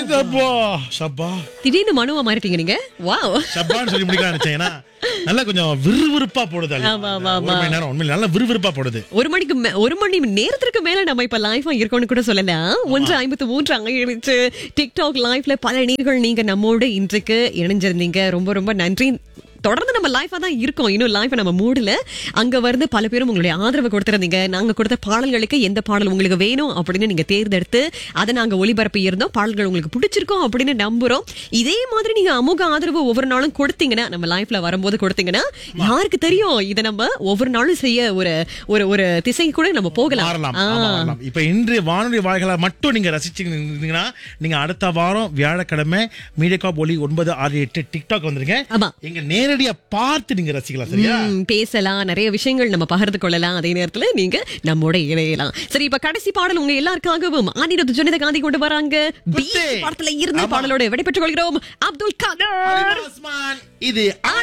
அப்பா சப்பா திடீர்னு மனுவா மாறிட்டீங்க நீங்க வாவ் சப்பான்னு சொல்லி முடிக்கலாம் நினைச்சேன் ஏன்னா நல்லா கொஞ்சம் விறுவிறுப்பா போடுது அது. ஆமா, ஆமா, ஒரு மணி நேரம் உண்மையில நல்லா விறுவிறுப்பா போடுது ஒரு மணிக்கு மே- ஒரு மணி நேரத்திற்கு மேல நம்ம இப்ப லைஃபா இருக்கோம்னு கூட சொல்லலாம் ஒன்று ஐம்பத்து மூன்று ஆயிடுச்சு டிக்டாக் லைவ்ல பல நீர்கள் நீங்க நம்மோடு இன்றைக்கு இணைஞ்சிருந்தீங்க ரொம்ப ரொம்ப நன்றி தொடர்ந்து நம்ம லைஃபா தான் இருக்கோம் இன்னும் லைஃபை நம்ம மூடல அங்க வந்து பல பேரும் உங்களுடைய ஆதரவு கொடுத்திருந்தீங்க நாங்க கொடுத்த பாடல்களுக்கு எந்த பாடல் உங்களுக்கு வேணும் அப்படின்னு நீங்க தேர்ந்தெடுத்து அதை நாங்க ஒளிபரப்பி இருந்தோம் பாடல்கள் உங்களுக்கு பிடிச்சிருக்கோம் அப்படின்னு நம்புறோம் இதே மாதிரி நீங்க அமுக ஆதரவு ஒவ்வொரு நாளும் கொடுத்தீங்கன்னா நம்ம லைஃப்ல வரும்போது கொடுத்தீங்கன்னா யாருக்கு தெரியும் இதை நம்ம ஒவ்வொரு நாளும் செய்ய ஒரு ஒரு ஒரு திசை கூட நம்ம போகலாம் மாறலாம் ஆ. ஆமா, மாறலாம். இப்ப இன்றைய வானொலி வாய்களை மட்டும் நீங்க ரசிச்சீங்கன்னா நீங்க அடுத்த வாரம் வியாழக்கிழமை மீடியா ஒலி ஒன்பது ஆறு எட்டு டிக்டாக் வந்துருங்க ஆமா. எங்க நேரடியா பார்த்து நீங்க ரசிக்கலாம் சரியா ம், பேசலாம் நிறைய விஷயங்கள் நம்ம பகிர்ந்து கொள்ளலாம் அதே நேரத்துல நீங்க நம்மோட இணையலாம் சரி இப்ப கடைசி பாடல் உங்க எல்லாருக்காகவும் ஆனிரத்து ஜனித காந்தி கொண்டு வராங்க பி குத்து. படத்துல இருந்த ஆமா. பாடலோட விடைபெற்றுக் கொள்கிறோம் அப்துல் கதர் உஸ்மான் இது